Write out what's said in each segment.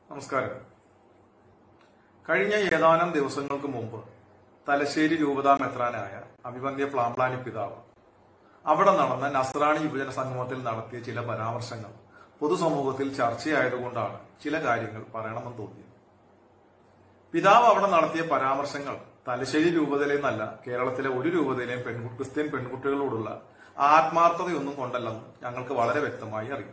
നമസ്കാരം കഴിഞ്ഞ ഏതാനും ദിവസങ്ങൾക്ക് മുമ്പ് തലശ്ശേരി രൂപതാ മെത്രാനായ അഭിവന്യ പ്ലാംപ്ലാനി പിതാവ് അവിടെ നടന്ന നസ്രാണി യുവജന സംഗമത്തിൽ നടത്തിയ ചില പരാമർശങ്ങൾ പൊതുസമൂഹത്തിൽ ചർച്ചയായതുകൊണ്ടാണ് ചില കാര്യങ്ങൾ പറയണമെന്ന് തോന്നിയത് പിതാവ് അവിടെ നടത്തിയ പരാമർശങ്ങൾ തലശ്ശേരി രൂപതയിലെന്നല്ല കേരളത്തിലെ ഒരു രൂപതയിലെയും പെൺകു ക്രിസ്ത്യൻ പെൺകുട്ടികളോടുള്ള ആത്മാർത്ഥതയൊന്നും കൊണ്ടല്ലെന്ന് ഞങ്ങൾക്ക് വളരെ വ്യക്തമായി അറിയാം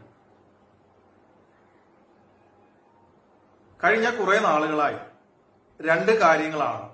കഴിഞ്ഞ കുറെ നാളുകളായി രണ്ട് കാര്യങ്ങളാണ്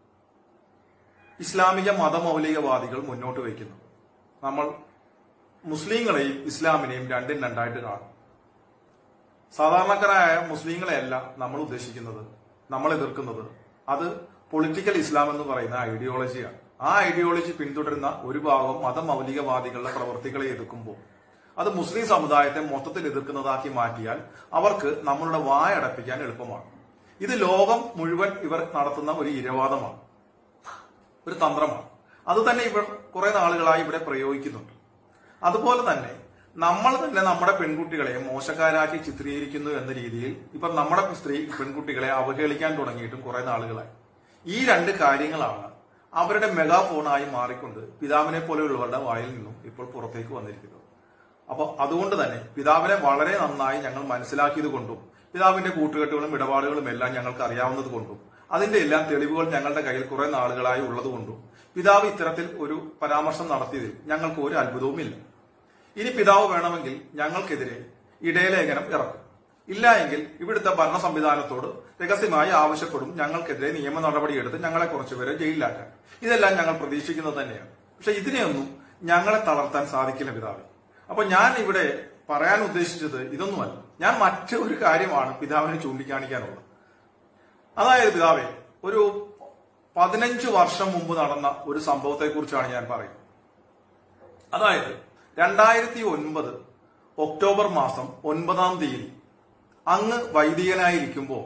ഇസ്ലാമിക മതമൗലികവാദികൾ മുന്നോട്ട് വയ്ക്കുന്നത് നമ്മൾ മുസ്ലിങ്ങളെയും ഇസ്ലാമിനെയും രണ്ടും രണ്ടായിട്ട് കാണും സാധാരണക്കാരായ മുസ്ലിങ്ങളെയല്ല നമ്മൾ ഉദ്ദേശിക്കുന്നത് നമ്മൾ എതിർക്കുന്നത് അത് പൊളിറ്റിക്കൽ ഇസ്ലാം എന്ന് പറയുന്ന ഐഡിയോളജിയാണ് ആ ഐഡിയോളജി പിന്തുടരുന്ന ഒരു ഭാഗം മതമൗലികവാദികളുടെ പ്രവർത്തികളെ എതിർക്കുമ്പോൾ അത് മുസ്ലിം സമുദായത്തെ മൊത്തത്തിൽ എതിർക്കുന്നതാക്കി മാറ്റിയാൽ അവർക്ക് നമ്മളുടെ വായടപ്പിക്കാൻ എളുപ്പമാണ് ഇത് ലോകം മുഴുവൻ ഇവർ നടത്തുന്ന ഒരു ഇരവാദമാണ് ഒരു തന്ത്രമാണ് അത് തന്നെ ഇവർ കുറെ നാളുകളായി ഇവിടെ പ്രയോഗിക്കുന്നുണ്ട് അതുപോലെ തന്നെ നമ്മൾ തന്നെ നമ്മുടെ പെൺകുട്ടികളെ മോശക്കാരാക്കി ചിത്രീകരിക്കുന്നു എന്ന രീതിയിൽ ഇപ്പം നമ്മുടെ സ്ത്രീ പെൺകുട്ടികളെ അവഹേളിക്കാൻ തുടങ്ങിയിട്ടും കുറെ നാളുകളായി ഈ രണ്ട് കാര്യങ്ങളാണ് അവരുടെ മെഗാഫോണായി മാറിക്കൊണ്ട് പിതാവിനെ പോലെയുള്ളവരുടെ വായിൽ നിന്നും ഇപ്പോൾ പുറത്തേക്ക് വന്നിരിക്കുന്നത് അപ്പൊ അതുകൊണ്ട് തന്നെ പിതാവിനെ വളരെ നന്നായി ഞങ്ങൾ മനസ്സിലാക്കിയത് കൊണ്ടും പിതാവിന്റെ കൂട്ടുകെട്ടുകളും ഇടപാടുകളും എല്ലാം ഞങ്ങൾക്ക് അറിയാവുന്നത് കൊണ്ടും അതിന്റെ എല്ലാം തെളിവുകൾ ഞങ്ങളുടെ കയ്യിൽ കുറെ നാളുകളായി ഉള്ളതുകൊണ്ടും പിതാവ് ഇത്തരത്തിൽ ഒരു പരാമർശം നടത്തിയതിൽ ഞങ്ങൾക്ക് ഒരു അത്ഭുതവുമില്ല ഇനി പിതാവ് വേണമെങ്കിൽ ഞങ്ങൾക്കെതിരെ ഇടയലേഖനം ഇറക്കും ഇല്ല എങ്കിൽ ഇവിടുത്തെ ഭരണ സംവിധാനത്തോട് രഹസ്യമായി ആവശ്യപ്പെടും ഞങ്ങൾക്കെതിരെ നിയമ നടപടിയെടുത്ത് ഞങ്ങളെ കുറച്ചുപേരെ ജയിലിലാക്കാൻ ഇതെല്ലാം ഞങ്ങൾ പ്രതീക്ഷിക്കുന്നത് തന്നെയാണ് പക്ഷെ ഇതിനെയൊന്നും ഞങ്ങളെ തളർത്താൻ സാധിക്കില്ല പിതാവ് അപ്പൊ ഞാൻ ഇവിടെ പറയാൻ ഉദ്ദേശിച്ചത് ഇതൊന്നുമല്ല ഞാൻ മറ്റൊരു കാര്യമാണ് പിതാവിനെ ചൂണ്ടിക്കാണിക്കാനുള്ളത് അതായത് പിതാവെ ഒരു പതിനഞ്ച് വർഷം മുമ്പ് നടന്ന ഒരു സംഭവത്തെ കുറിച്ചാണ് ഞാൻ പറയുന്നത് അതായത് രണ്ടായിരത്തി ഒൻപത് ഒക്ടോബർ മാസം ഒൻപതാം തീയതി അങ്ങ് വൈദികനായിരിക്കുമ്പോൾ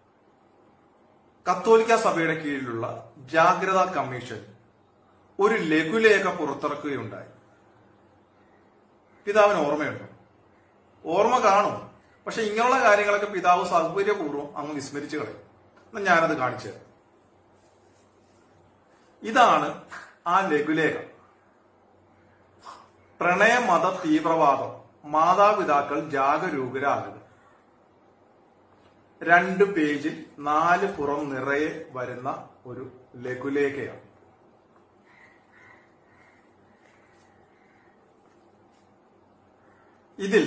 കത്തോലിക്ക സഭയുടെ കീഴിലുള്ള ജാഗ്രത കമ്മീഷൻ ഒരു ലഘുലേഖ പുറത്തിറക്കുകയുണ്ടായി പിതാവിന് ഓർമ്മയുണ്ടോ ഓർമ്മ കാണും പക്ഷെ ഇങ്ങനെയുള്ള കാര്യങ്ങളൊക്കെ പിതാവ് സൗകര്യപൂർവ്വം അങ്ങ് വിസ്മരിച്ചു കളയും എന്നാ ഞാനത് കാണിച്ചു തരാം ഇതാണ് ആ ലഘുലേഖ പ്രണയമത തീവ്രവാദം മാതാപിതാക്കൾ ജാഗരൂകരാകുക രണ്ട് പേജിൽ നാല് പുറം നിറയെ വരുന്ന ഒരു ലഘുലേഖയാണ് ഇതിൽ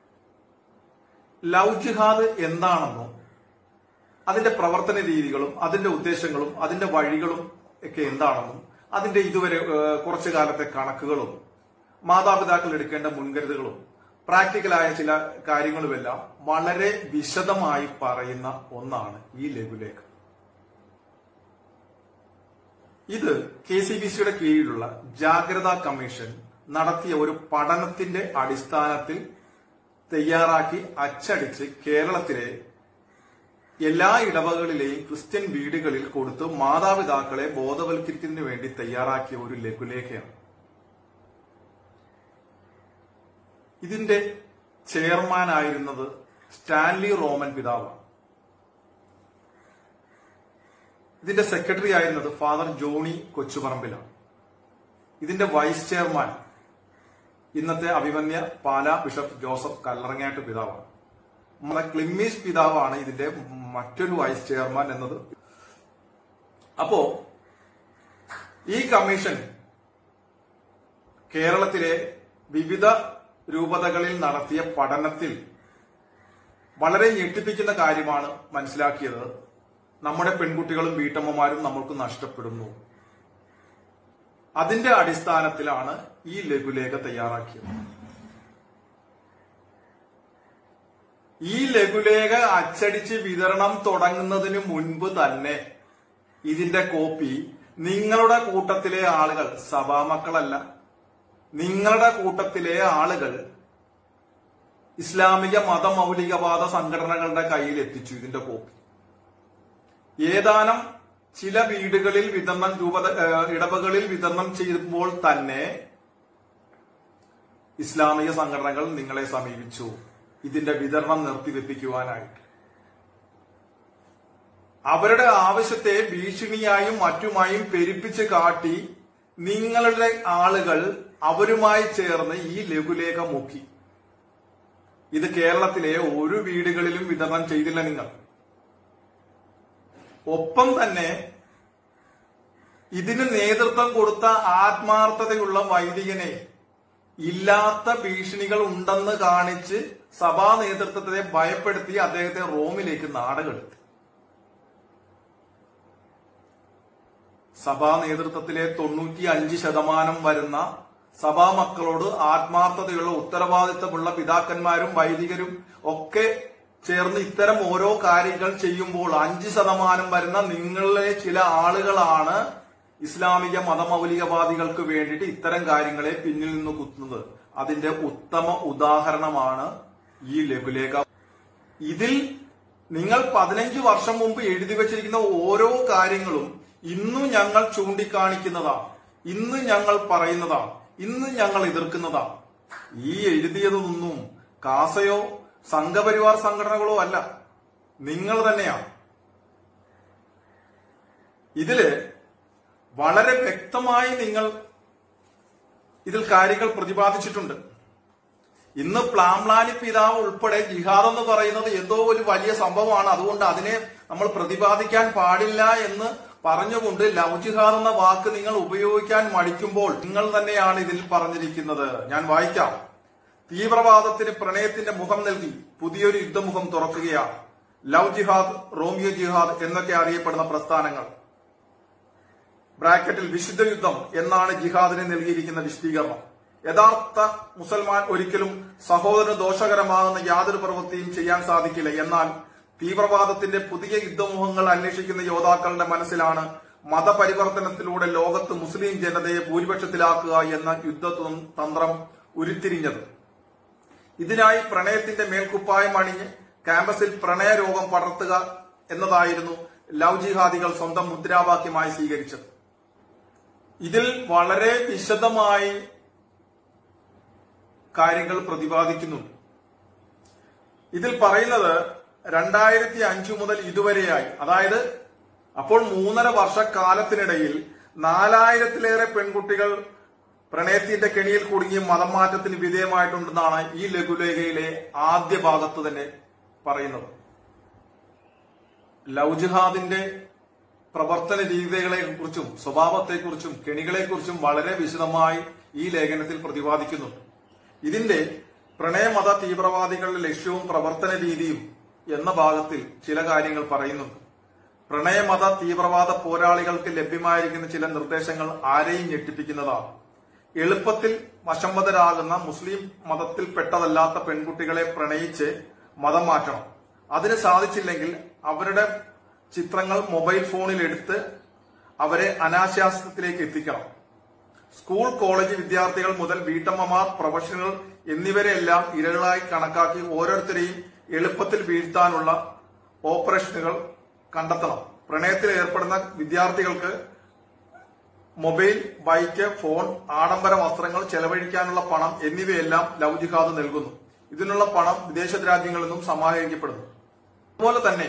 ലവ് ജിഹാദ് എന്താണെന്നും അതിന്റെ പ്രവർത്തന രീതികളും അതിന്റെ ഉദ്ദേശങ്ങളും അതിന്റെ വഴികളും ഒക്കെ എന്താണെന്നും അതിന്റെ ഇതുവരെ ഏഹ്, കുറച്ചു കാലത്തെ കണക്കുകളും മാതാപിതാക്കൾ എടുക്കേണ്ട മുൻകരുതലുകളും പ്രാക്ടിക്കലായ ചില കാര്യങ്ങളുമെല്ലാം വളരെ വിശദമായി പറയുന്ന ഒന്നാണ് ഈ ലഘുലേഖ ഇത് കെ സി ബി സിയുടെ കീഴിലുള്ള ജാഗ്രതാ കമ്മീഷൻ നടത്തിയ ഒരു പഠനത്തിന്റെ അടിസ്ഥാനത്തിൽ തയ്യാറാക്കി അച്ചടിച്ച് കേരളത്തിലെ എല്ലാ ഇടവകളിലെയും ക്രിസ്ത്യൻ വീടുകളിൽ കൊടുത്ത് മാതാപിതാക്കളെ ബോധവൽക്കരിക്കുന്നതിന് വേണ്ടി തയ്യാറാക്കിയ ഒരു ലഘുലേഖയാണ് ഇതിന്റെ ചെയർമാൻ ആയിരുന്നത് സ്റ്റാൻലി റോമൻ പിതാവാണ് ഇതിന്റെ സെക്രട്ടറി ആയിരുന്നത് ഫാദർ ജോണി കൊച്ചുപറമ്പിലാണ് ഇതിന്റെ വൈസ് ചെയർമാൻ ഇന്നത്തെ അഭിമന്യ പാലാ ബിഷപ്പ് ജോസഫ് കല്ലറങ്ങാട്ട് പിതാവാണ് നമ്മുടെ ക്ലിമ്മീസ് പിതാവാണ് ഇതിന്റെ മറ്റൊരു വൈസ് ചെയർമാൻ എന്നത് അപ്പോ ഈ കമ്മീഷൻ കേരളത്തിലെ വിവിധ രൂപതകളിൽ നടത്തിയ പഠനത്തിൽ വളരെ ഞെട്ടിപ്പിക്കുന്ന കാര്യമാണ് മനസ്സിലാക്കിയത് നമ്മുടെ പെൺകുട്ടികളും വീട്ടമ്മമാരും നമ്മൾക്ക് നഷ്ടപ്പെടുന്നു അതിന്റെ അടിസ്ഥാനത്തിലാണ് ഈ ലഘുലേഖ തയ്യാറാക്കിയത് ഈ ലഘുലേഖ അച്ചടിച്ച് വിതരണം തുടങ്ങുന്നതിന് മുൻപ് തന്നെ ഇതിന്റെ കോപ്പി നിങ്ങളുടെ കൂട്ടത്തിലെ ആളുകൾ സഭാമക്കളല്ല നിങ്ങളുടെ കൂട്ടത്തിലെ ആളുകൾ ഇസ്ലാമിക മതമൗലികവാദ സംഘടനകളുടെ കയ്യിൽ എത്തിച്ചു ഇതിന്റെ കോപ്പി ഏതാനും ചില വീടുകളിൽ വിതരണം രൂപത ഏഹ് ഇടവകളിൽ വിതരണം ചെയ്യുമ്പോൾ തന്നെ ഇസ്ലാമിക സംഘടനകൾ നിങ്ങളെ സമീപിച്ചു ഇതിന്റെ വിതരണം നിർത്തിവെപ്പിക്കുവാനായിട്ട് അവരുടെ ആവശ്യത്തെ ഭീഷണിയായും മറ്റുമായും പെരുപ്പിച്ച് കാട്ടി നിങ്ങളുടെ ആളുകൾ അവരുമായി ചേർന്ന് ഈ ലഘുലേഖ മുക്കി ഇത് കേരളത്തിലെ ഒരു വീടുകളിലും വിതരണം ചെയ്തില്ല നിങ്ങൾ ഒപ്പം തന്നെ ഇതിന് നേതൃത്വം കൊടുത്ത ആത്മാർത്ഥതയുള്ള വൈദികനെ ഇല്ലാത്ത ഭീഷണികൾ ഉണ്ടെന്ന് കാണിച്ച് സഭാ നേതൃത്വത്തെ ഭയപ്പെടുത്തി അദ്ദേഹത്തെ റോമിലേക്ക് നാടകെടുത്തു സഭാ നേതൃത്വത്തിലെ തൊണ്ണൂറ്റി അഞ്ച് ശതമാനം വരുന്ന സഭാ മക്കളോട് ആത്മാർത്ഥതയുള്ള ഉത്തരവാദിത്തമുള്ള പിതാക്കന്മാരും വൈദികരും ഒക്കെ ചേർന്ന് ഇത്തരം ഓരോ കാര്യങ്ങൾ ചെയ്യുമ്പോൾ അഞ്ച് ശതമാനം വരുന്ന നിങ്ങളിലെ ചില ആളുകളാണ് ഇസ്ലാമിക മതമൗലികവാദികൾക്ക് വേണ്ടിയിട്ട് ഇത്തരം കാര്യങ്ങളെ പിന്നിൽ നിന്ന് കുത്തുന്നത് അതിന്റെ ഉത്തമ ഉദാഹരണമാണ് ഈ ലഘുലേഖ ഇതിൽ നിങ്ങൾ പതിനഞ്ച് വർഷം മുമ്പ് എഴുതി വച്ചിരിക്കുന്ന ഓരോ കാര്യങ്ങളും ഇന്നും ഞങ്ങൾ ചൂണ്ടിക്കാണിക്കുന്നതാണ് ഇന്ന് ഞങ്ങൾ പറയുന്നതാണ് ഇന്ന് ഞങ്ങൾ എതിർക്കുന്നതാണ് ഈ എഴുതിയതൊന്നും കാസയോ സംഘപരിവാർ സംഘടനകളോ അല്ല നിങ്ങൾ തന്നെയാണ് ഇതില് വളരെ വ്യക്തമായി നിങ്ങൾ ഇതിൽ കാര്യങ്ങൾ പ്രതിപാദിച്ചിട്ടുണ്ട് ഇന്ന് പ്ലാംലാനി പിതാവ് ഉൾപ്പെടെ ജിഹാദ് എന്ന് പറയുന്നത് എന്തോ ഒരു വലിയ സംഭവമാണ് അതുകൊണ്ട് അതിനെ നമ്മൾ പ്രതിപാദിക്കാൻ പാടില്ല എന്ന് പറഞ്ഞുകൊണ്ട് ലവ് ജിഹാദ് എന്ന വാക്ക് നിങ്ങൾ ഉപയോഗിക്കാൻ മടിക്കുമ്പോൾ നിങ്ങൾ തന്നെയാണ് ഇതിൽ പറഞ്ഞിരിക്കുന്നത് ഞാൻ വായിക്കാം തീവ്രവാദത്തിന് പ്രണയത്തിന്റെ മുഖം നൽകി പുതിയൊരു യുദ്ധമുഖം തുറക്കുകയാണ് ലവ് ജിഹാദ് റോമിയോ ജിഹാദ് എന്നൊക്കെ അറിയപ്പെടുന്ന പ്രസ്ഥാനങ്ങൾ ബ്രാക്കറ്റിൽ വിശുദ്ധ യുദ്ധം എന്നാണ് ജിഹാദിന് നൽകിയിരിക്കുന്ന വിശദീകരണം യഥാർത്ഥ മുസൽമാൻ ഒരിക്കലും സഹോദരന് ദോഷകരമാകുന്ന യാതൊരു പ്രവൃത്തിയും ചെയ്യാൻ സാധിക്കില്ല എന്നാൽ തീവ്രവാദത്തിന്റെ പുതിയ യുദ്ധമുഖങ്ങൾ അന്വേഷിക്കുന്ന യോദ്ധാക്കളുടെ മനസ്സിലാണ് മതപരിവർത്തനത്തിലൂടെ ലോകത്ത് മുസ്ലിം ജനതയെ ഭൂരിപക്ഷത്തിലാക്കുക എന്ന യുദ്ധ തന്ത്രം ഉരുത്തിരിഞ്ഞത് ഇതിനായി പ്രണയത്തിന്റെ മേൽക്കുപ്പായം അണിഞ്ഞ് ക്യാമ്പസിൽ പ്രണയ രോഗം പടർത്തുക എന്നതായിരുന്നു ലവ് ജിഹാദികൾ സ്വന്തം മുദ്രാവാക്യമായി സ്വീകരിച്ചത് ഇതിൽ വളരെ വിശദമായി കാര്യങ്ങൾ പ്രതിപാദിക്കുന്നുണ്ട് ഇതിൽ പറയുന്നത് രണ്ടായിരത്തി അഞ്ചു മുതൽ ഇതുവരെയായി അതായത് അപ്പോൾ മൂന്നര വർഷക്കാലത്തിനിടയിൽ നാലായിരത്തിലേറെ പെൺകുട്ടികൾ പ്രണയത്തിന്റെ കെണിയിൽ കുടുങ്ങി മതം മാറ്റത്തിന് വിധേയമായിട്ടുണ്ടെന്നാണ് ഈ ലഘുലേഖയിലെ ആദ്യ ഭാഗത്ത് തന്നെ പറയുന്നത് ലവ് ജിഹാദിന്റെ പ്രവർത്തന രീതികളെ കുറിച്ചും സ്വഭാവത്തെക്കുറിച്ചും കെണികളെക്കുറിച്ചും വളരെ വിശദമായി ഈ ലേഖനത്തിൽ പ്രതിപാദിക്കുന്നുണ്ട് ഇതിന്റെ പ്രണയമത തീവ്രവാദികളുടെ ലക്ഷ്യവും പ്രവർത്തന രീതിയും എന്ന ഭാഗത്തിൽ ചില കാര്യങ്ങൾ പറയുന്നുണ്ട് പ്രണയമത തീവ്രവാദ പോരാളികൾക്ക് ലഭ്യമായിരിക്കുന്ന ചില നിർദ്ദേശങ്ങൾ ആരെയും ഞെട്ടിപ്പിക്കുന്നതാണ് എളുപ്പത്തിൽ വശംവതരാകുന്ന മുസ്ലിം മതത്തിൽപ്പെട്ടതല്ലാത്ത പെൺകുട്ടികളെ പ്രണയിച്ച് മതം മാറ്റണം അതിന് സാധിച്ചില്ലെങ്കിൽ അവരുടെ ചിത്രങ്ങൾ മൊബൈൽ ഫോണിൽ എടുത്ത് അവരെ അനാശാസ്ത്രത്തിലേക്ക് എത്തിക്കണം സ്കൂൾ കോളേജ് വിദ്യാർത്ഥികൾ മുതൽ വീട്ടമ്മമാർ പ്രൊഫഷണൽ എന്നിവരെല്ലാം ഇരകളായി കണക്കാക്കി ഓരോരുത്തരെയും എളുപ്പത്തിൽ വീഴ്ത്താനുള്ള ഓപ്പറേഷനുകൾ കണ്ടെത്തണം പ്രണയത്തിൽ ഏർപ്പെടുന്ന വിദ്യാർത്ഥികൾക്ക് മൊബൈൽ ബൈക്ക് ഫോൺ ആഡംബര വസ്ത്രങ്ങൾ ചെലവഴിക്കാനുള്ള പണം എന്നിവയെല്ലാം ലവ് ജിഹാദ് നൽകുന്നു ഇതിനുള്ള പണം വിദേശ രാജ്യങ്ങളിൽ നിന്നും സമാഹരിക്കപ്പെടുന്നു അതുപോലെ തന്നെ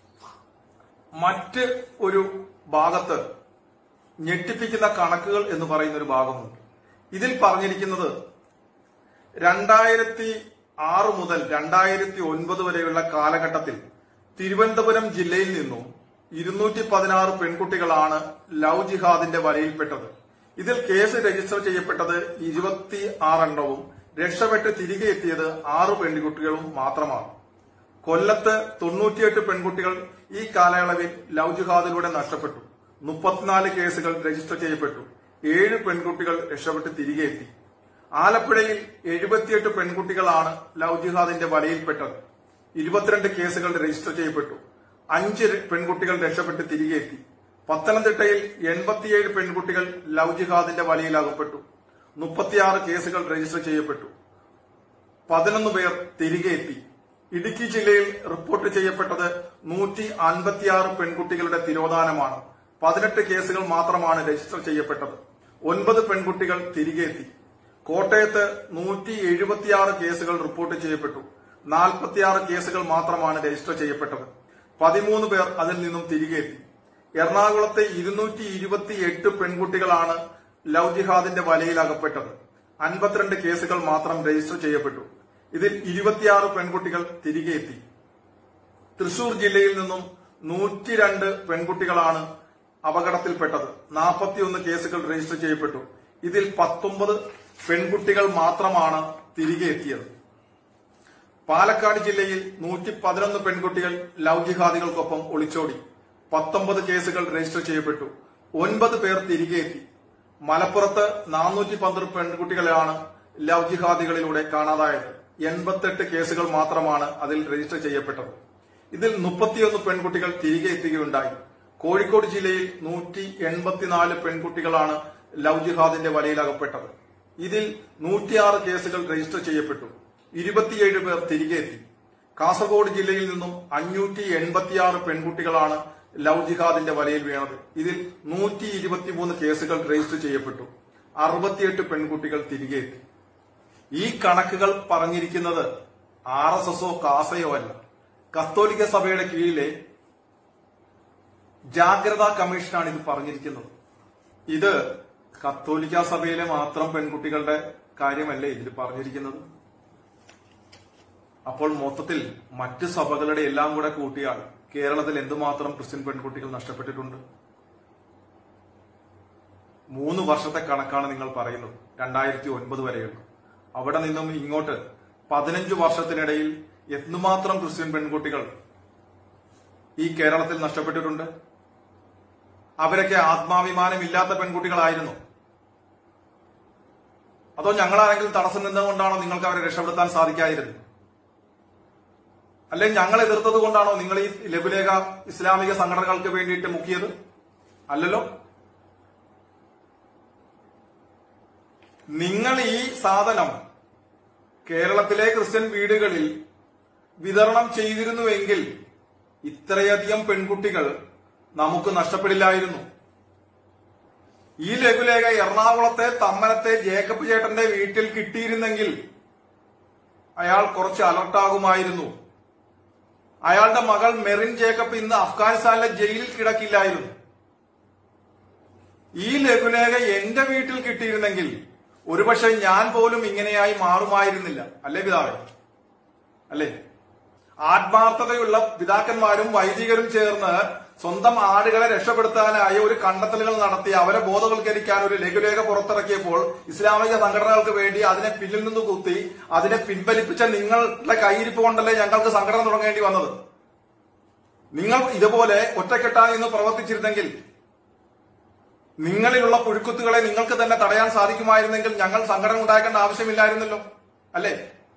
മറ്റ് ഒരു ഭാഗത്ത് ഞെട്ടിപ്പിക്കുന്ന കണക്കുകൾ എന്ന് പറയുന്ന ഒരു ഭാഗമുണ്ട് ഇതിൽ പറഞ്ഞിരിക്കുന്നത് രണ്ടായിരത്തി ആറ് മുതൽ രണ്ടായിരത്തി ഒൻപത് വരെയുള്ള കാലഘട്ടത്തിൽ തിരുവനന്തപുരം ജില്ലയിൽ നിന്നും ഇരുന്നൂറ്റി പതിനാറ് പെൺകുട്ടികളാണ് ലവ് ജിഹാദിന്റെ വലയിൽപ്പെട്ടത് ഇതിൽ കേസ് രജിസ്റ്റർ ചെയ്യപ്പെട്ടത് ഇരുപത്തി ആറെണ്ണവും രക്ഷപ്പെട്ട് തിരികെ എത്തിയത് ആറ് പെൺകുട്ടികളും മാത്രമാണ് കൊല്ലത്ത് തൊണ്ണൂറ്റിയെട്ട് പെൺകുട്ടികൾ ഈ കാലയളവിൽ ലവ് ജിഹാദിലൂടെ നഷ്ടപ്പെട്ടു മുപ്പത്തിനാല് കേസുകൾ രജിസ്റ്റർ ചെയ്യപ്പെട്ടു ഏഴ് പെൺകുട്ടികൾ രക്ഷപ്പെട്ട് തിരികെ എത്തി ആലപ്പുഴയിൽ എഴുപത്തിയെട്ട് പെൺകുട്ടികളാണ് ലവ് ജിഹാദിന്റെ വലയിൽപ്പെട്ടത് ഇരുപത്തിരണ്ട് കേസുകൾ രജിസ്റ്റർ ചെയ്യപ്പെട്ടു അഞ്ച് പെൺകുട്ടികൾ രക്ഷപ്പെട്ട് തിരികെ എത്തി പത്തനംതിട്ടയിൽ എൺപത്തിയേഴ് പെൺകുട്ടികൾ ലവ് ജിഹാദിന്റെ വലയിലകപ്പെട്ടു മുപ്പത്തിയാറ് കേസുകൾ രജിസ്റ്റർ ചെയ്യപ്പെട്ടു പതിനൊന്ന് പേർ തിരികെ എത്തി ഇടുക്കി ജില്ലയിൽ റിപ്പോർട്ട് ചെയ്യപ്പെട്ടത് നൂറ്റി അൻപത്തിയാറ് പെൺകുട്ടികളുടെ തിരോധാനമാണ് പതിനെട്ട് കേസുകൾ മാത്രമാണ് രജിസ്റ്റർ ചെയ്യപ്പെട്ടത് ഒൻപത് പെൺകുട്ടികൾ തിരികെ എത്തി കോട്ടയത്ത് നൂറ്റി എഴുപത്തിയാറ് കേസുകൾ റിപ്പോർട്ട് ചെയ്യപ്പെട്ടു നാൽപ്പത്തിയാറ് കേസുകൾ മാത്രമാണ് രജിസ്റ്റർ ചെയ്യപ്പെട്ടത് പതിമൂന്ന് പേർ അതിൽ നിന്നും തിരികെ എത്തി എറണാകുളത്തെ ഇരുന്നൂറ്റി ഇരുപത്തി എട്ട് പെൺകുട്ടികളാണ് ലവ് ജിഹാദിന്റെ വലയിൽ അകപ്പെട്ടത് അൻപത്തിരണ്ട് കേസുകൾ മാത്രം രജിസ്റ്റർ ചെയ്യപ്പെട്ടു ഇതിൽ ഇരുപത്തിയാറ് പെൺകുട്ടികൾ തിരികെ എത്തി തൃശൂർ ജില്ലയിൽ നിന്നും നൂറ്റിരണ്ട് പെൺകുട്ടികളാണ് അപകടത്തിൽപ്പെട്ടത് നാൽപ്പത്തിയൊന്ന് കേസുകൾ രജിസ്റ്റർ ചെയ്യപ്പെട്ടു ഇതിൽ പത്തൊമ്പത് പെൺകുട്ടികൾ മാത്രമാണ് തിരികെ എത്തിയത് പാലക്കാട് ജില്ലയിൽ നൂറ്റി പതിനൊന്ന് പെൺകുട്ടികൾ ലവ് ജിഹാദികൾക്കൊപ്പം ഒളിച്ചോടി പത്തൊമ്പത് കേസുകൾ രജിസ്റ്റർ ചെയ്യപ്പെട്ടു ഒൻപത് പേർ തിരികെ എത്തി മലപ്പുറത്ത് നാനൂറ്റി പന്ത്രണ്ട് പെൺകുട്ടികളെയാണ് ലവ് ജിഹാദികളിലൂടെ കാണാതായത് എൺപത്തെട്ട് കേസുകൾ മാത്രമാണ് അതിൽ രജിസ്റ്റർ ചെയ്യപ്പെട്ടത് ഇതിൽ മുപ്പത്തിയൊന്ന് പെൺകുട്ടികൾ തിരികെ എത്തുകയുണ്ടായി കോഴിക്കോട് ജില്ലയിൽ നൂറ്റി എൺപത്തിനാല് പെൺകുട്ടികളാണ് ലവ് ജിഹാദിന്റെ വലയിൽ അകപ്പെട്ടത് ഇതിൽ നൂറ്റിയാറ് കേസുകൾ രജിസ്റ്റർ ചെയ്യപ്പെട്ടു ഇരുപത്തിയേഴ് പേർ തിരികെ എത്തി കാസർഗോഡ് ജില്ലയിൽ നിന്നും അഞ്ഞൂറ്റി എൺപത്തിയാറ് പെൺകുട്ടികളാണ് ലവ് ജിഹാദിന്റെ വലയിൽ വീണത് ഇതിൽ നൂറ്റി ഇരുപത്തിമൂന്ന് കേസുകൾ രജിസ്റ്റർ ചെയ്യപ്പെട്ടു അറുപത്തിയെട്ട് പെൺകുട്ടികൾ തിരികെ എത്തി ഈ കണക്കുകൾ പറഞ്ഞിരിക്കുന്നത് ആർ എസ് എസോ കാസയോ അല്ല കത്തോലിക്ക സഭയുടെ കീഴിലെ ജാഗ്രതാ കമ്മീഷനാണ് ഇത് പറഞ്ഞിരിക്കുന്നത് ഇത് കത്തോലിക്ക സഭയിലെ മാത്രം പെൺകുട്ടികളുടെ കാര്യമല്ലേ ഇതിൽ പറഞ്ഞിരിക്കുന്നത് അപ്പോൾ മൊത്തത്തിൽ മറ്റ് സഭകളുടെ എല്ലാം കൂടെ കൂട്ടിയാൽ കേരളത്തിൽ എന്തുമാത്രം ക്രിസ്ത്യൻ പെൺകുട്ടികൾ നഷ്ടപ്പെട്ടിട്ടുണ്ട് മൂന്ന് വർഷത്തെ കണക്കാണ് നിങ്ങൾ പറയുന്നത് രണ്ടായിരത്തി ഒൻപത് വരെയുള്ള അവിടെ നിന്നും ഇങ്ങോട്ട് പതിനഞ്ച് വർഷത്തിനിടയിൽ എന്തുമാത്രം ക്രിസ്ത്യൻ പെൺകുട്ടികൾ ഈ കേരളത്തിൽ നഷ്ടപ്പെട്ടിട്ടുണ്ട് അവരൊക്കെ ആത്മാഭിമാനം ഇല്ലാത്ത പെൺകുട്ടികളായിരുന്നു അതോ ഞങ്ങളാരെങ്കിലും തടസ്സം നിന്നുകൊണ്ടാണോ നിങ്ങൾക്ക് അവരെ രക്ഷപ്പെടുത്താൻ സാധിക്കാതിരുന്നത് അല്ലെങ്കിൽ ഞങ്ങൾ എതിർത്തത് കൊണ്ടാണോ നിങ്ങൾ ഈ ലഘുലേഖ ഇസ്ലാമിക സംഘടനകൾക്ക് വേണ്ടിയിട്ട് മുക്കിയത് അല്ലല്ലോ നിങ്ങൾ ഈ സാധനം കേരളത്തിലെ ക്രിസ്ത്യൻ വീടുകളിൽ വിതരണം ചെയ്തിരുന്നുവെങ്കിൽ ഇത്രയധികം പെൺകുട്ടികൾ നമുക്ക് നഷ്ടപ്പെടില്ലായിരുന്നു ഈ ലഘുലേഖ എറണാകുളത്തെ തമ്മനത്തെ ജേക്കബ് ചേട്ടന്റെ വീട്ടിൽ കിട്ടിയിരുന്നെങ്കിൽ അയാൾ കുറച്ച് അലർട്ടാകുമായിരുന്നു അയാളുടെ മകൾ മെറിൻ ജേക്കബ് ഇന്ന് അഫ്ഗാനിസ്ഥാനിലെ ജയിലിൽ കിടക്കില്ലായിരുന്നു ഈ ലഘുലേഖ എന്റെ വീട്ടിൽ കിട്ടിയിരുന്നെങ്കിൽ ഒരുപക്ഷെ ഞാൻ പോലും ഇങ്ങനെയായി മാറുമായിരുന്നില്ല അല്ലേ പിതാവേ അല്ലേ ആത്മാർത്ഥതയുള്ള പിതാക്കന്മാരും വൈദികരും ചേർന്ന് സ്വന്തം ആടുകളെ രക്ഷപ്പെടുത്താനായി ഒരു കണ്ടെത്തലുകൾ നടത്തി അവരെ ബോധവൽക്കരിക്കാൻ ഒരു ലഘുലേഖ പുറത്തിറക്കിയപ്പോൾ ഇസ്ലാമിക സംഘടനകൾക്ക് വേണ്ടി അതിനെ പിന്നിൽ നിന്ന് കുത്തി അതിനെ പിൻവലിപ്പിച്ച നിങ്ങളുടെ കയ്യിരിപ്പ് കൊണ്ടല്ലേ ഞങ്ങൾക്ക് സംഘടന തുടങ്ങേണ്ടി വന്നത് നിങ്ങൾ ഇതുപോലെ ഒറ്റക്കെട്ടായി ഇന്ന് പ്രവർത്തിച്ചിരുന്നെങ്കിൽ നിങ്ങളിലുള്ള പുഴുക്കുത്തുകളെ നിങ്ങൾക്ക് തന്നെ തടയാൻ സാധിക്കുമായിരുന്നെങ്കിൽ ഞങ്ങൾ സംഘടന ഉണ്ടാക്കേണ്ട ആവശ്യമില്ലായിരുന്നല്ലോ അല്ലേ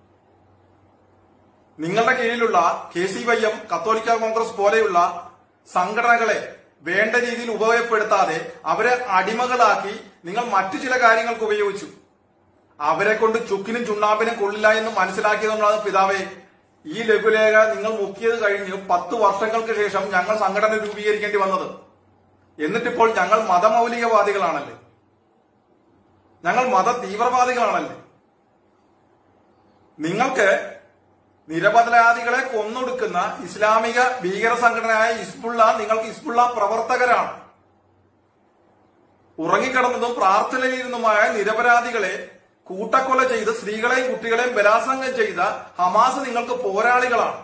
നിങ്ങളുടെ കീഴിലുള്ള കെ സി വൈ എം കത്തോലിക്ക കോൺഗ്രസ് പോലെയുള്ള സംഘടനകളെ വേണ്ട രീതിയിൽ ഉപയോഗപ്പെടുത്താതെ അവരെ അടിമകളാക്കി നിങ്ങൾ മറ്റു ചില കാര്യങ്ങൾക്ക് ഉപയോഗിച്ചു അവരെ കൊണ്ട് ചുക്കിനും ചുണ്ണാമ്പിനും കൊള്ളില്ല എന്ന് മനസ്സിലാക്കിയതുകൊണ്ടാണ് പിതാവേ ഈ ലഘുലേഖ നിങ്ങൾ മുക്കിയത് കഴിഞ്ഞ് പത്ത് വർഷങ്ങൾക്ക് ശേഷം ഞങ്ങൾ സംഘടന രൂപീകരിക്കേണ്ടി വന്നത് എന്നിട്ടിപ്പോൾ ഞങ്ങൾ മതമൗലികവാദികളാണല്ലേ ഞങ്ങൾ മത തീവ്രവാദികളാണല്ലേ നിങ്ങൾക്ക് നിരപരാധികളെ കൊന്നൊടുക്കുന്ന ഇസ്ലാമിക ഭീകര സംഘടനയായ ഇസ്ബുള്ള നിങ്ങൾക്ക് ഇസ്ബുള്ള പ്രവർത്തകരാണ് ഉറങ്ങിക്കിടന്നതും പ്രാർത്ഥനയിലിരുന്നുമായ നിരപരാധികളെ കൂട്ടക്കൊല ചെയ്ത് സ്ത്രീകളെയും കുട്ടികളെയും ബലാത്സംഗം ചെയ്ത ഹമാസ് നിങ്ങൾക്ക് പോരാളികളാണ്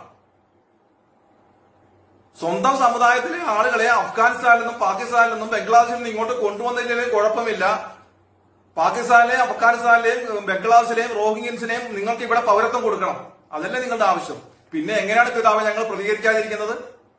സ്വന്തം സമുദായത്തിലെ ആളുകളെ അഫ്ഗാനിസ്ഥാനിൽ നിന്നും പാകിസ്ഥാനിൽ നിന്നും ബംഗ്ലാദേശിൽ നിന്നും ഇങ്ങോട്ട് കൊണ്ടുവന്നില്ലെങ്കിലും കുഴപ്പമില്ല പാകിസ്ഥാനിലെയും അഫ്ഗാനിസ്ഥാനിലെയും ബംഗ്ലാദേശിലെയും റോഹിംഗ്യൻസിനെയും നിങ്ങൾക്ക് ഇവിടെ പൗരത്വം കൊടുക്കണം അതല്ലേ നിങ്ങളുടെ ആവശ്യം പിന്നെ എങ്ങനെയാണ് പിതാവ് ഞങ്ങൾ പ്രതികരിക്കാതിരിക്കുന്നത്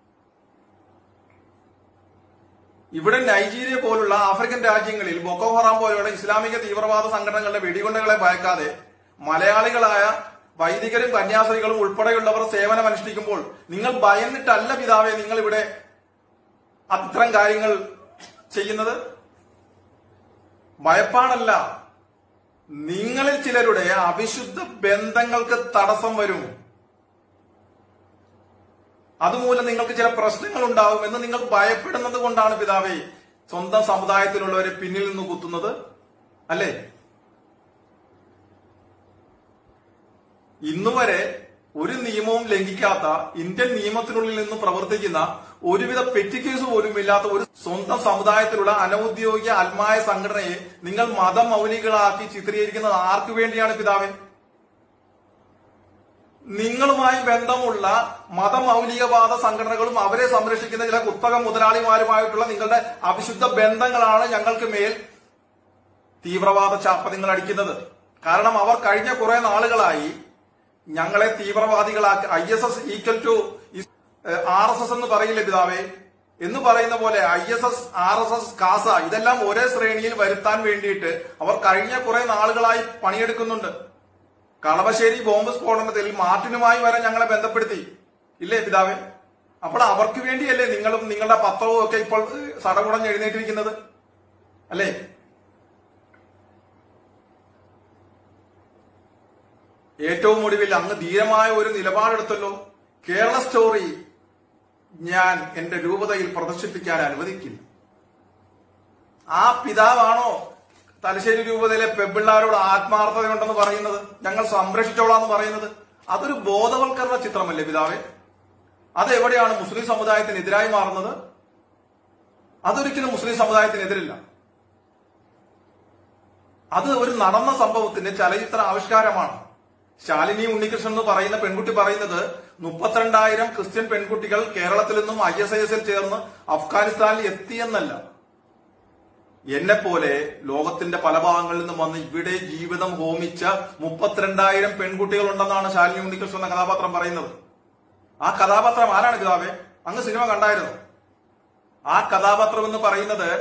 ഇവിടെ നൈജീരിയ പോലുള്ള ആഫ്രിക്കൻ രാജ്യങ്ങളിൽ ബൊക്കോ ഹറാം പോലെയുള്ള ഇസ്ലാമിക തീവ്രവാദ സംഘടനകളുടെ വെടികൊണ്ടകളെ ഭയക്കാതെ മലയാളികളായ വൈദികരും കന്യാസ്ത്രീകളും ഉൾപ്പെടെയുള്ളവർ സേവനം അനുഷ്ഠിക്കുമ്പോൾ നിങ്ങൾ ഭയന്നിട്ടല്ല പിതാവെ നിങ്ങൾ ഇവിടെ അത്തരം കാര്യങ്ങൾ ചെയ്യുന്നത് ഭയപ്പാടല്ല നിങ്ങളിൽ ചിലരുടെ അവിശുദ്ധ ബന്ധങ്ങൾക്ക് തടസ്സം വരും അതുമൂലം നിങ്ങൾക്ക് ചില പ്രശ്നങ്ങൾ ഉണ്ടാവും എന്ന് നിങ്ങൾ ഭയപ്പെടുന്നത് കൊണ്ടാണ് പിതാവേ സ്വന്തം സമുദായത്തിലുള്ളവരെ പിന്നിൽ നിന്ന് കുത്തുന്നത് അല്ലേ ഇന്നുവരെ ഒരു നിയമവും ലംഘിക്കാത്ത ഇന്ത്യൻ നിയമത്തിനുള്ളിൽ നിന്ന് പ്രവർത്തിക്കുന്ന ഒരുവിധ പെറ്റിക്കേസ് പോലും ഇല്ലാത്ത ഒരു സ്വന്തം സമുദായത്തിലുള്ള അനൌദ്യോഗിക ആത്മായ സംഘടനയെ നിങ്ങൾ മതമൗലികളാക്കി ചിത്രീകരിക്കുന്നത് ആർക്കു വേണ്ടിയാണ് പിതാവേ നിങ്ങളുമായി ബന്ധമുള്ള മതമൗലികവാദ സംഘടനകളും അവരെ സംരക്ഷിക്കുന്ന ചില കുത്തക മുതലാളിമാരുമായിട്ടുള്ള നിങ്ങളുടെ അവിശുദ്ധ ബന്ധങ്ങളാണ് ഞങ്ങൾക്ക് മേൽ തീവ്രവാദ ചാപ്പ നിങ്ങൾ അടിക്കുന്നത് കാരണം അവർ കഴിഞ്ഞ കുറെ നാളുകളായി ഞങ്ങളെ തീവ്രവാദികളാക്കി I S S equal to R S S എന്ന് പറയില്ലേ പിതാവേ എന്ന് പറയുന്ന പോലെ I S S R S S CASA ഇതെല്ലാം ഒരേ ശ്രേണിയിൽ വരുത്താൻ വേണ്ടിയിട്ട് അവർ കഴിഞ്ഞ കുറെ നാളുകളായി പണിയെടുക്കുന്നുണ്ട് കളമശ്ശേരി ബോംബ് സ്ഫോടനത്തിൽ മാർട്ടിനുമായി വരെ ഞങ്ങളെ ബന്ധപ്പെടുത്തി ഇല്ലേ പിതാവേ അപ്പോൾ അവർക്ക് വേണ്ടിയല്ലേ നിങ്ങളും നിങ്ങളുടെ പത്രവും ഒക്കെ ഇപ്പോൾ സടകുടഞ്ഞ് എഴുന്നേറ്റിരിക്കുന്നത് അല്ലേ ഏറ്റവും ഒടുവിൽ അങ്ങ് ധീരമായ ഒരു നിലപാടെടുത്തല്ലോ കേരള സ്റ്റോറി ഞാൻ എന്റെ രൂപതയിൽ പ്രദർശിപ്പിക്കാൻ അനുവദിക്കില്ല ആ പിതാവാണോ തലശ്ശേരി രൂപതയിലെ പെമ്പിള്ളാരോട് ആത്മാർത്ഥതയുണ്ടെന്ന് പറയുന്നത് ഞങ്ങൾ സംരക്ഷിച്ചോളാന്ന് പറയുന്നത് അതൊരു ബോധവൽക്കരണ ചിത്രമല്ലേ പിതാവേ അത് എവിടെയാണ് മുസ്ലിം സമുദായത്തിനെതിരായി മാറുന്നത് അതൊരിക്കലും മുസ്ലിം സമുദായത്തിനെതിരില്ല അത് ഒരു നടന്ന സംഭവത്തിന്റെ ചലച്ചിത്ര ആവിഷ്കാരമാണ് ശാലിനി ഉണ്ണികൃഷ്ണൻ എന്ന് പറയുന്ന പെൺകുട്ടി പറയുന്നത് മുപ്പത്തിരണ്ടായിരം ക്രിസ്ത്യൻ പെൺകുട്ടികൾ കേരളത്തിൽ നിന്നും ഐ എസ് ഐ എസിൽ ചേർന്ന് അഫ്ഗാനിസ്ഥാനിൽ എത്തിയെന്നല്ല എന്നെ പോലെ ലോകത്തിന്റെ പല ഭാഗങ്ങളിൽ നിന്നും വന്ന് ഇവിടെ ജീവിതം ഹോമിച്ച മുപ്പത്തിരണ്ടായിരം പെൺകുട്ടികൾ ഉണ്ടെന്നാണ് ശാലിനി ഉണ്ണികൃഷ്ണൻ എന്ന കഥാപാത്രം പറയുന്നത് ആ കഥാപാത്രം ആരാണ് പിതാവേ അങ്ങ് സിനിമ കണ്ടായിരുന്നു ആ കഥാപാത്രം എന്ന് പറയുന്നത്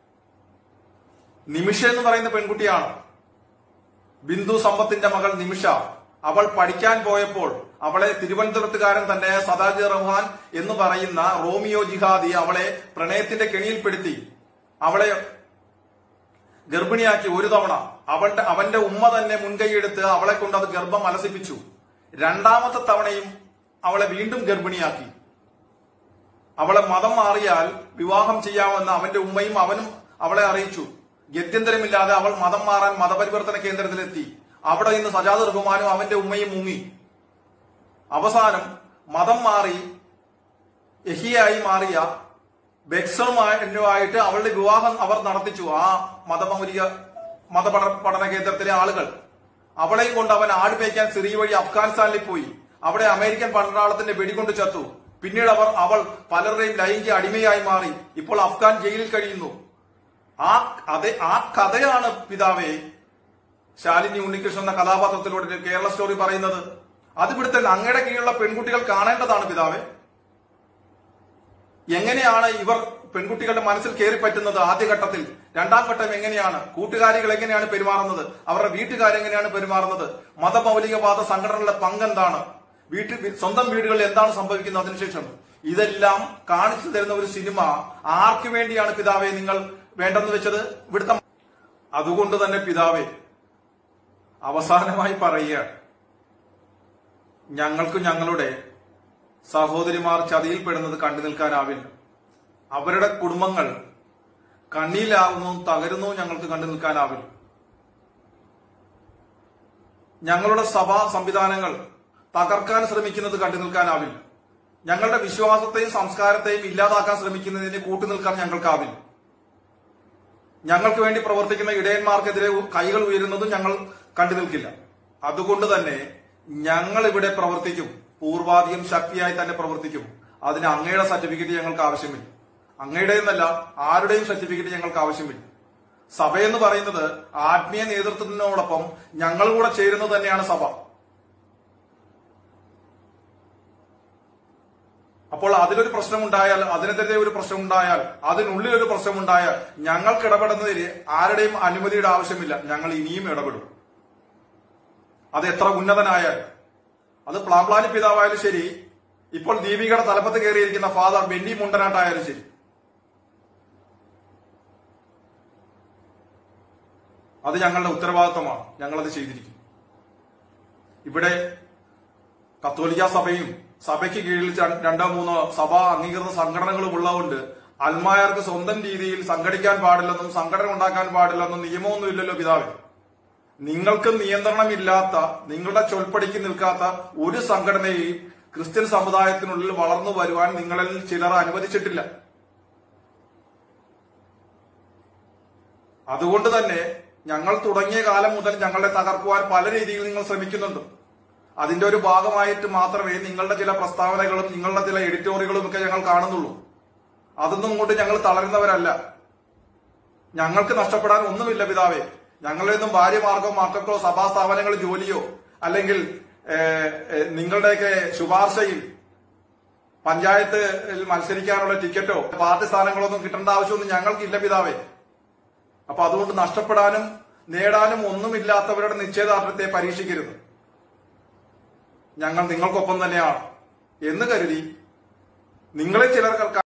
നിമിഷ എന്ന് പറയുന്ന പെൺകുട്ടിയാണ് ബിന്ദു സമ്പത്തിന്റെ മകൾ നിമിഷ അവൾ പഠിക്കാൻ പോയപ്പോൾ അവളെ തിരുവനന്തപുരത്തുകാരൻ തന്നെ സദാജി റഹ്മാൻ എന്ന് പറയുന്ന റോമിയോ ജിഹാദി അവളെ പ്രണയത്തിന്റെ കെണിയിൽപ്പെടുത്തി അവളെ ഗർഭിണിയാക്കി ഒരു തവണ അവളുടെ അവന്റെ ഉമ്മ തന്നെ മുൻകൈയെടുത്ത് അവളെ കൊണ്ട് അത് ഗർഭം അലസിപ്പിച്ചു രണ്ടാമത്തെ തവണയും അവളെ വീണ്ടും ഗർഭിണിയാക്കി അവളെ മതം മാറിയാൽ വിവാഹം ചെയ്യാമെന്ന് അവന്റെ ഉമ്മയും അവനും അവളെ അറിയിച്ചു ഗത്യന്തരമില്ലാതെ അവൾ മതം മാറാൻ മതപരിവർത്തന കേന്ദ്രത്തിലെത്തി അവിടെ നിന്ന് സജാദ് റഹ്മാനും അവന്റെ ഉമ്മയും മുങ്ങി അവസാനം മതം മാറി യഹിയായി മാറിയ ബെക്സണുമായിട്ട് അവളുടെ വിവാഹം അവർ നടത്തിച്ചു ആ മതമൗലിക മതപഠ പഠന കേന്ദ്രത്തിലെ ആളുകൾ അവളെയും കൊണ്ട് അവൻ ആട് മേയ്ക്കാൻ സിറിയ വഴി അഫ്ഗാനിസ്ഥാനിൽ പോയി അവിടെ അമേരിക്കൻ പണ്ടാളത്തിന്റെ വെടികൊണ്ട് ചത്തു പിന്നീട് അവർ അവൾ പലരുടെയും ലൈംഗിക അടിമയായി മാറി ഇപ്പോൾ അഫ്ഗാൻ ജയിലിൽ കഴിയുന്നു ആ അതെ ആ കഥയാണ് പിതാവേ ശാലിനി ഉണ്ണികൃഷ്ണൻ എന്ന കഥാപാത്രത്തിലൂടെ കേരള സ്റ്റോറി പറയുന്നത് അത് ഇവിടുത്തെ അങ്ങയുടെ കീഴിലുള്ള പെൺകുട്ടികൾ കാണേണ്ടതാണ് പിതാവേ എങ്ങനെയാണ് ഇവർ പെൺകുട്ടികളുടെ മനസ്സിൽ കയറി പറ്റുന്നത് ആദ്യഘട്ടത്തിൽ രണ്ടാം ഘട്ടം എങ്ങനെയാണ് കൂട്ടുകാരികൾ എങ്ങനെയാണ് പെരുമാറുന്നത് അവരുടെ വീട്ടുകാരെങ്ങനെയാണ് പെരുമാറുന്നത് മതമൗലികവാദ സംഘടനകളുടെ പങ്കെന്താണ് വീട്ടിൽ സ്വന്തം വീടുകളിൽ എന്താണ് സംഭവിക്കുന്നത് അതിനുശേഷം ഇതെല്ലാം കാണിച്ചു തരുന്ന ഒരു സിനിമ ആർക്കു വേണ്ടിയാണ് പിതാവെ നിങ്ങൾ വേണ്ടെന്ന് വെച്ചത് ഇവിടുത്തെ അതുകൊണ്ട് തന്നെ പിതാവെ അവസാനമായി പറയുക ഞങ്ങൾക്ക് ഞങ്ങളുടെ സഹോദരിമാർ ചതിയിൽപ്പെടുന്നത് കണ്ടു നിൽക്കാനാവില്ല അവരുടെ കുടുംബങ്ങൾ കണ്ണീലാവുന്നു തകരുന്നു ഞങ്ങൾക്ക് കണ്ടു നിൽക്കാനാവില്ല ഞങ്ങളുടെ സഭാ സംവിധാനങ്ങൾ തകർക്കാൻ ശ്രമിക്കുന്നത് കണ്ടു നിൽക്കാനാവില്ല ഞങ്ങളുടെ വിശ്വാസത്തെയും സംസ്കാരത്തെയും ഇല്ലാതാക്കാൻ ശ്രമിക്കുന്നതിന് കൂട്ടുനിൽക്കാൻ ഞങ്ങൾക്കാവില്ല ഞങ്ങൾക്ക് വേണ്ടി പ്രവർത്തിക്കുന്ന ഇടയന്മാർക്കെതിരെ കൈകൾ ഉയരുന്നതും ഞങ്ങൾ കണ്ടു നിൽക്കില്ല അതുകൊണ്ട് തന്നെ ഞങ്ങൾ ഇവിടെ പ്രവർത്തിക്കും പൂർവാധികം ശക്തിയായി തന്നെ പ്രവർത്തിക്കും അതിന് അങ്ങയുടെ സർട്ടിഫിക്കറ്റ് ഞങ്ങൾക്ക് ആവശ്യമില്ല അങ്ങയുടെ എന്നല്ല ആരുടെയും സർട്ടിഫിക്കറ്റ് ഞങ്ങൾക്ക് ആവശ്യമില്ല സഭയെന്ന് പറയുന്നത് ആത്മീയ നേതൃത്വത്തിനോടൊപ്പം ഞങ്ങൾ കൂടെ ചേരുന്നത് തന്നെയാണ് സഭ അപ്പോൾ അതിലൊരു പ്രശ്നമുണ്ടായാൽ അതിനെതിരെ ഒരു പ്രശ്നമുണ്ടായാൽ അതിനുള്ളിൽ ഒരു പ്രശ്നമുണ്ടായാൽ ഞങ്ങൾക്ക് ഇടപെടുന്നതിന് ആരുടെയും അനുമതിയുടെ ആവശ്യമില്ല ഞങ്ങൾ ഇനിയും ഇടപെടും അത് എത്ര ഉന്നതനായാൽ അത് പ്ലാപ്ലാനി പിതാവായാലും ശരി ഇപ്പോൾ ദീപികയുടെ തലപ്പത്ത് കയറിയിരിക്കുന്ന ഫാദർ ബെന്നി മുണ്ടനാട്ടായാലും ശരി അത് ഞങ്ങളുടെ ഉത്തരവാദിത്വമാണ് ഞങ്ങളത് ചെയ്തിരിക്കും ഇവിടെ കത്തോലിക്ക സഭയും സഭയ്ക്ക് കീഴിൽ ച- രണ്ടോ മൂന്നോ സഭാ അംഗീകൃത സംഘടനകളും ഉള്ളതുകൊണ്ട് അൽമായർക്ക് സ്വന്തം രീതിയിൽ സംഘടിക്കാൻ പാടില്ലെന്നും സംഘടന ഉണ്ടാക്കാൻ പാടില്ലെന്നും നിയമമൊന്നും ഇല്ലല്ലോ പിതാവേ നിങ്ങൾക്ക് നിയന്ത്രണമില്ലാത്ത നിങ്ങളുടെ ചൊൽപ്പടിക്ക് നിൽക്കാത്ത ഒരു സംഘടനയെയും ക്രിസ്ത്യൻ സമുദായത്തിനുള്ളിൽ വളർന്നു വരുവാൻ നിങ്ങളിൽ ചിലർ അനുവദിച്ചിട്ടില്ല അതുകൊണ്ട് തന്നെ ഞങ്ങൾ തുടങ്ങിയ കാലം മുതൽ ഞങ്ങളെ തകർക്കുവാൻ പല രീതിയിൽ നിങ്ങൾ ശ്രമിക്കുന്നുണ്ട് അതിന്റെ ഒരു ഭാഗമായിട്ട് മാത്രമേ നിങ്ങളുടെ ചില പ്രസ്താവനകളും നിങ്ങളുടെ ചില എഡിറ്റോറിയലുകളും ഒക്കെ ഞങ്ങൾ കാണുന്നുള്ളൂ അതൊന്നും കൊണ്ട് ഞങ്ങൾ തളരുന്നവരല്ല ഞങ്ങൾക്ക് നഷ്ടപ്പെടാൻ ഒന്നുമില്ല പിതാവേ ഞങ്ങളിൽ ഭാര്യമാർക്കോ മക്കൾക്കോ സഭാ സ്ഥാപനങ്ങൾ ജോലിയോ അല്ലെങ്കിൽ ഏഹ്, ഏഹ്, നിങ്ങളുടെയൊക്കെ ശുപാർശയിൽ പഞ്ചായത്തിൽ മത്സരിക്കാനുള്ള ടിക്കറ്റോ പാർട്ടി സ്ഥാനങ്ങളൊന്നും കിട്ടേണ്ട ആവശ്യമൊന്നും ഞങ്ങൾക്കില്ല പിതാവേ അപ്പൊ അതുകൊണ്ട് നഷ്ടപ്പെടാനും നേടാനും ഒന്നുമില്ലാത്തവരുടെ നിശ്ചയദാർഢ്യത്തെ പരീക്ഷിക്കരുത് ഞങ്ങൾ നിങ്ങൾക്കൊപ്പം തന്നെയാണ് എന്ന് കരുതി നിങ്ങളെ ചിലർക്ക്